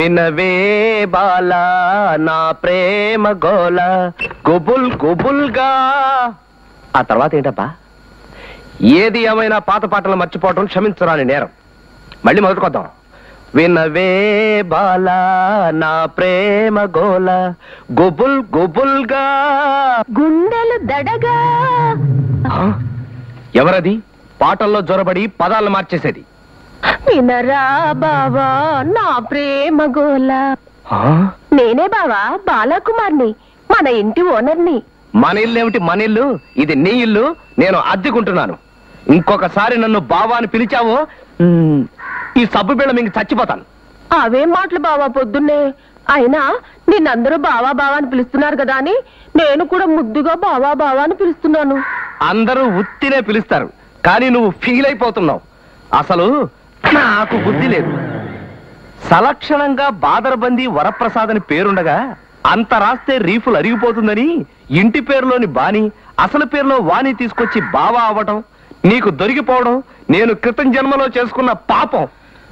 వినవే బాల నా ప్రేమ గోల గుబుల్ గుబుల్గా ఆ తర్వాత ఏంటబ్బా ఏది ఏమైనా పాత పాటలు మర్చిపోవటం క్షమించరాని నేరం మళ్ళీ మొదలుకొద్దాం వినవే బాల నా ప్రేమ గోల గుబుల్ గుబుల్గా గుండెలు దడగా ఆ? ఎవరది పాటల్లో జొరబడి పదాలను మార్చేసేది వినరా బావా నా ప్రేమ గోల ఆ? నేనే బావా బాలకుమార్ని మన ఇంటి ఓనర్ని మన ఇల్లు ఏమిటి మన ఇల్లు ఇది నీ ఇల్లు నేను అద్దెకుంటున్నాను ఇంకొకసారి నన్ను బావా అని పిలిచావో మ్, ఈ సబ్బు బిళ్ళ మీకు చచ్చిపోతాను అవేం మాటలు బావా పొద్దున్నే అయినా నిన్నందరూ బావా బావా అని పిలుస్తున్నారు కదా అని నేను కూడా ముద్దుగా బావా బావా అని పిలుస్తున్నాను అందరూ ఉత్తినే పిలుస్తారు కానీ నువ్వు ఫీల్ అయిపోతున్నావు అసలు నాకు బుద్ధి లేదు సలక్షణంగా బాదరబంది వరప్రసాద్ అని పేరుండగా అంత రాస్తే రీఫులు అరిగిపోతుందని ఇంటి పేరులోని బాని అసలు పేరులో వాణి తీసుకొచ్చి బావా అవ్వటం నీకు దొరికిపోవడం నేను క్రితం జన్మలో చేసుకున్న పాపం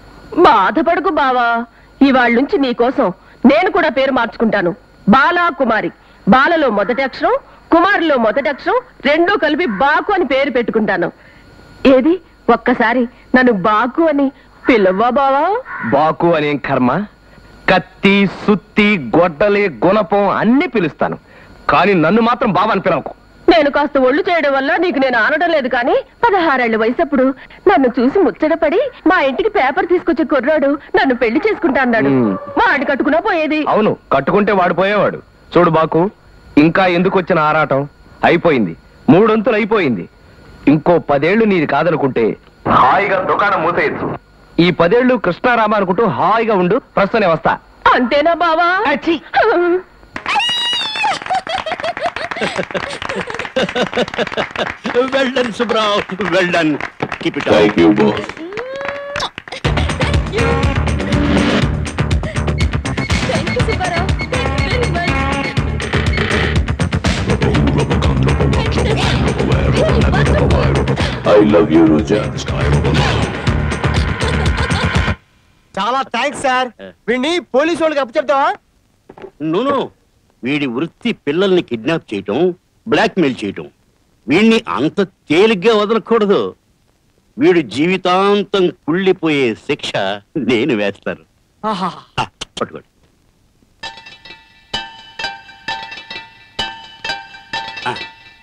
బాధపడకు బావా ఇవాళ నుంచి నీకోసం నేను కూడా పేరు మార్చుకుంటాను బాలా కుమారి బాలలో మొదటి అక్షరం కుమారిలో మొదటి అక్షరం రెండూ కలిపి బాకు అని పేరు పెట్టుకుంటాను ఏది ఒక్కసారి నన్ను బాకు అని పిలవ్వా బావా బాకు అనేం కర్మ కత్తి సుత్తి గొడ్డలి గుణపం అన్ని పిలుస్తాను కానీ నన్ను మాత్రం బావా అని పిలవకు నేను కాస్త ఒళ్ళు చేయడం వల్ల నీకు నేను ఆనడం లేదు కానీ పదహారేళ్ల వయసప్పుడు నన్ను చూసి ముచ్చటపడి మా ఇంటికి పేపర్ తీసుకొచ్చే కుర్రాడు నన్ను పెళ్లి చేసుకుంటా అన్నాడు మ్. వాడి కట్టుకున్నా పోయేది అవును కట్టుకుంటే వాడు పోయేవాడు చూడు బాకు ఇంకా ఎందుకు వచ్చిన ఆరాటం అయిపోయింది మూడొంతులు అయిపోయింది ఇంకో పదేళ్లు నీది కాదనుకుంటే హాయిగా దుకాణం మూసేయచ్చు ఈ పదేళ్లు కృష్ణారామ అనుకుంటూ హాయిగా ఉండు ప్రస్తుతనే వస్తా అంతేనా బావా అచ్చి. Well done Subrao well done keep it Thank you, boss. I love you, Ruja. చాలా థ్యాంక్స్ సార్ వీడిని పోలీసు వాళ్ళకి అప్పచెప్తావా నూను వీడి వృత్తి పిల్లల్ని కిడ్నాప్ చేయటం బ్లాక్మెయిల్ చేయటం వీడిని అంత తేలిగ్గా వదలకూడదు వీడు జీవితాంతం కుళ్ళిపోయే శిక్ష నేను వేస్తాను ఆహా ఆ, పట్టుకోండి ఆ.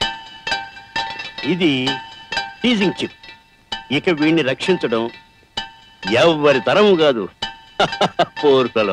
ఇది టీజింగ్ చిప్ ఇక వీడిని రక్షించడం ఎవ్వరి తరము కాదు పోర్కలో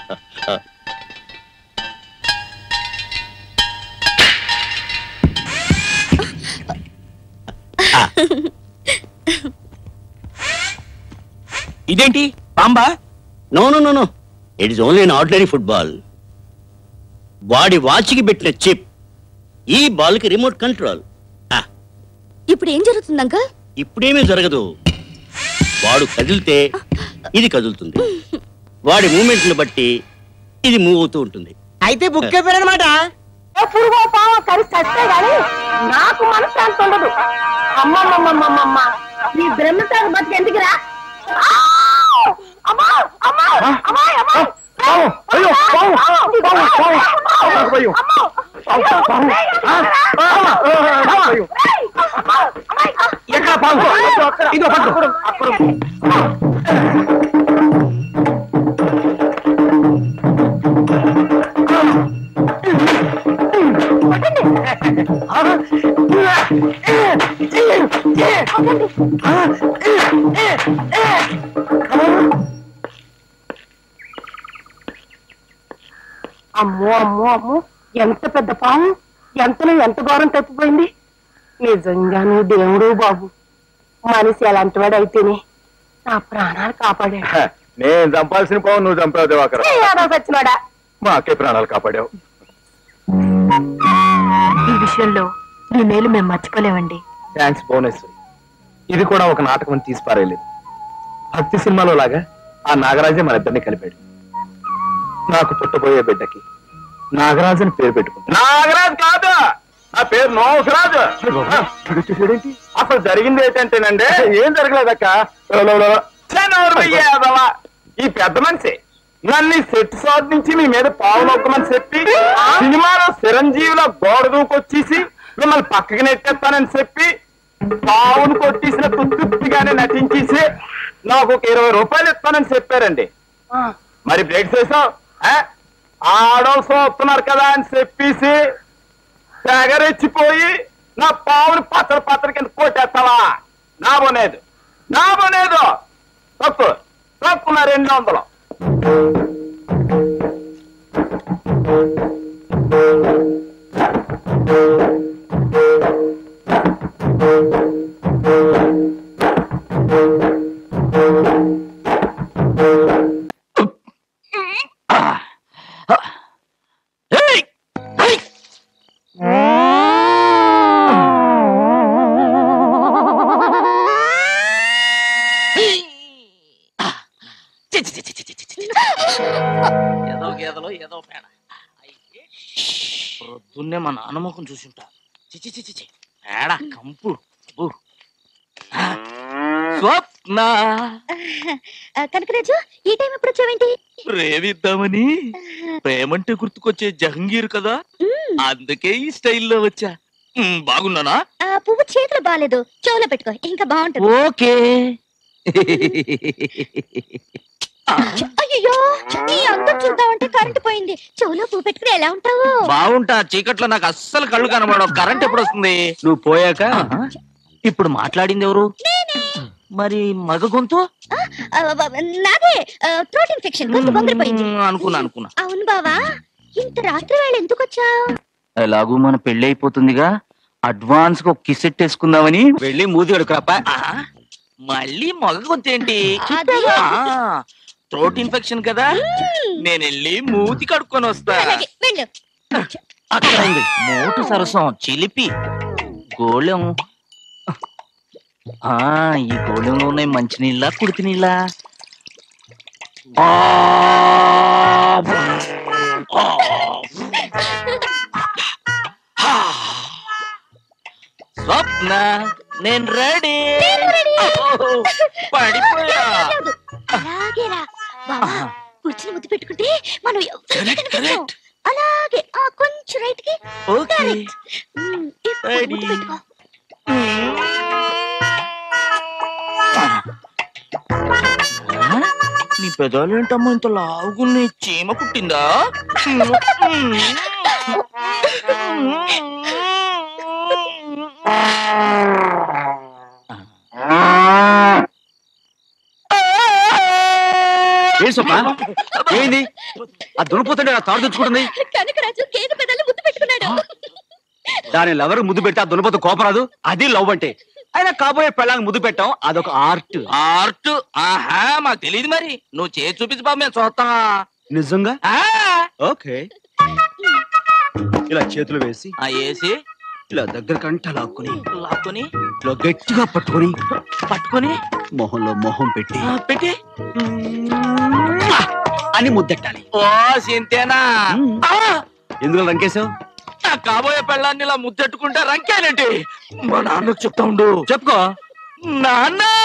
ఇదేంటి బాంబా no no no no it is only an ordinary football వాడి వాచ్కి పెట్టిన చిప్ ఈ బాల్ కి రిమోట్ కంట్రోల్ ఇప్పుడు ఏం జరుగుతుంది అంకల్ ఇప్పుడేమీ జరగదు వాడు కదిలితే ఇది కదులుతుంది వాడి మూమెంట్ని బట్టి ఇది మూవ్ అవుతూ ఉంటుంది అయితే బుక్ అయిపోయారనమాట పురుగో పావో కలిసి చస్తే గాని నాకు మనశ్శాంతి ఉండదు అమ్మమ్మమ్మమ్మమ్మ ఈ బ్రహ్మచారి బతికి ఎందుకురా ఆ! అమ్మా! అమ్మా! అమ్మాయ్! అమ్మాయ్! పావు! అయ్యో! పావు! అమ్మో! పావు! పావు! పావు! అయ్యో! అమ్మో! పావు! పావు! ఆ! ఆ! ఆ! అయ్యో! ఏయ్! అమ్మా! అమ్మాయ్! ఎక్కడ పావు ఇదో పట్టు అమ్మో అమ్మో అమ్మో ఎంత పెద్ద పాము ఎంతలో ఎంత ఘోరం తప్పిపోయింది నిజంగానే దేవుడు బాబు మనిషి ఎలాంటి వాడు అయితేనే నా ప్రాణాలు కాపాడాడు నేను చంపాల్సిన పావు నువ్వు చంపావు దివాకర్ ఏ యాదవ్ సచ్చినోడా మా అక్కే ప్రాణాలు కాపాడావు ఈ విషయంలో మీ మేలు మేము మర్చిపోలేమండి థ్యాంక్స్ భువనేశ్వరి ఇది కూడా ఒక నాటకం అని తీసి పారేయలేదు భక్తి సినిమాలో లాగా ఆ నాగరాజే మన ఇద్దరిని కలిపాడు నాకు పుట్టబోయే బిడ్డకి నాగరాజు అని పేరు పెట్టుకుంటా నాగరాజు కాదు నా పేరు నోసరాజు వచ్చేసాడేంటి అసలు జరిగింది ఏంటంటేనండి ఏం జరగలేదక్క ఈ పెద్ద మనిషి నన్ను ఈ సెట్ షాట్ నుంచి మీ మీద పావు నొక్కమని చెప్పి సినిమాలో చిరంజీవిలో గోడ దూకొచ్చేసి మిమ్మల్ని పక్కకి నెట్టేస్తానని చెప్పి పావును కొట్టేసిన తుత్తుప్పిగానే నటించేసి నాకు ఒక ఇరవై రూపాయలు ఇస్తానని చెప్పారండి మరి బ్రేక్ చేసాం ఆడోళ్ళు చూస్తున్నారు కదా అని చెప్పేసి తెగరెచ్చిపోయి నా పావుని పచ్చడి పచ్చడి కింద కొట్టేస్తావా నా బోనేదు నా బోనేదు తప్పు తప్పు నా రెండు వందలు ఏదో గేదలో ఏదో పేడ అయితే ప్రొద్దున్నే మా నాన్న ముఖం చూసింటా చిచి చిచి చి పేడ కంపు అబ్బో. ఆ, స్వప్న కనకరాజు ఈ టైం ఎప్పుడు వచ్చావేంటి ప్రేమిద్దామని ప్రేమంటే గుర్తుకొచ్చే జహంగీర్ కదా అందుకే ఈ స్టైల్లో వచ్చా ఉమ్, బాగున్నానా ఆ పువ్వు చేతులు బాగాలేదు చెవులో పెట్టుకో ఇంకా బాగుంటుంది ఓకే అయ్యో నీ అందం చూద్దామంటే కరెంట్ పోయింది చెవులో పువ్వు పెట్టుకుని ఎలా ఉంటావు బాగుంటా చీకట్లో నాకు అస్సలు కళ్ళు కనబడవు కరెంట్ ఎప్పుడు వస్తుంది నువ్వు పోయాక ఆహా. ఇప్పుడు మాట్లాడింది ఎవరు మరి మగ గొంతు ఆ, ఆ, నాదే థ్రోట్ ఇన్ఫెక్షన్ కొంచెం బొంగరిపోయింది ఉమ్, అనుకున్నా అనుకున్నా అవును బావా ఇంత రాత్రి వేళ ఎందుకు వచ్చావు ఎలాగూ మన పెళ్లి అయిపోతుందిగా అడ్వాన్స్ గా కిస్ వేసుకుందామని వెళ్ళి మూతి కడుకురాప ఆ, మళ్ళీ మగ గొంతు ఏంటి అది థ్రోట్ ఇన్ఫెక్షన్ కదా నేను వెళ్ళి మూతి కడుక్కొని వస్తా అలాగే వెళ్ళు అక్కడ ఉంది మోటు సరసం చిలిపి గోళం ఆ ఈ గోళంలో ఉన్నాయి మంచినీళ్ళ కుడితి నీళ్ళ స్వప్న నేను రెడీ పడిపోయా అలాగే రా బావా ఆహా. కూర్చుని ముద్దు పెట్టుకుంటే మనం ఎవరికీ Correct, కనిపించం. correct. అలాగే ఆ కొంచెం రైట్ కి ఓకే ఉమ్, ఇప్పుడు Ready. ముద్దు పెట్టుకో ఆ? నీ పెదాలు ఏంటమ్మా ఇంత లావుగున్నాయి చీమ కుట్టిందా ఏం సొప్ప ఏంది ఆ దునిపోతుంటే ఆ తాడు తెచ్చుకుంటుంది కనకరాజు గేదె పెదాలు ముద్దు పెట్టుకున్నాడు దాని లవర్ ముద్దు పెడితే ఆ దునిపోతు కోపరాదు అది లవ్ అంటే అయినా కాబోయే పెళ్ళానికి ముద్దు పెట్టాం అదొక ఆర్ట్ ఆర్ట్ ఆహా మాకు తెలియదు మరి నువ్వు చేసి చూపించు బాబు మేము చూస్తాం నిజంగా ఆ, ఓకే ఇలా చేతులు వేసి ఆ ఏసి ఇలా దగ్గర కంట లాక్కుని లాక్కొని ఇలా గట్టిగా పట్టుకొని పట్టుకొని మొహంలో మొహం పెట్టి ఆ, పెట్టి అని ముద్దెట్టాలి ఓ సింతేనా మ్మ్. ఆ, ఎందుకు రంకేశావు నా కాబోయే పెళ్ళాన్ని ఇలా ముద్దెట్టుకుంటే రంకేనంటే మా నాన్నకు చెప్తా ఉండు చెప్పుకో నాన్న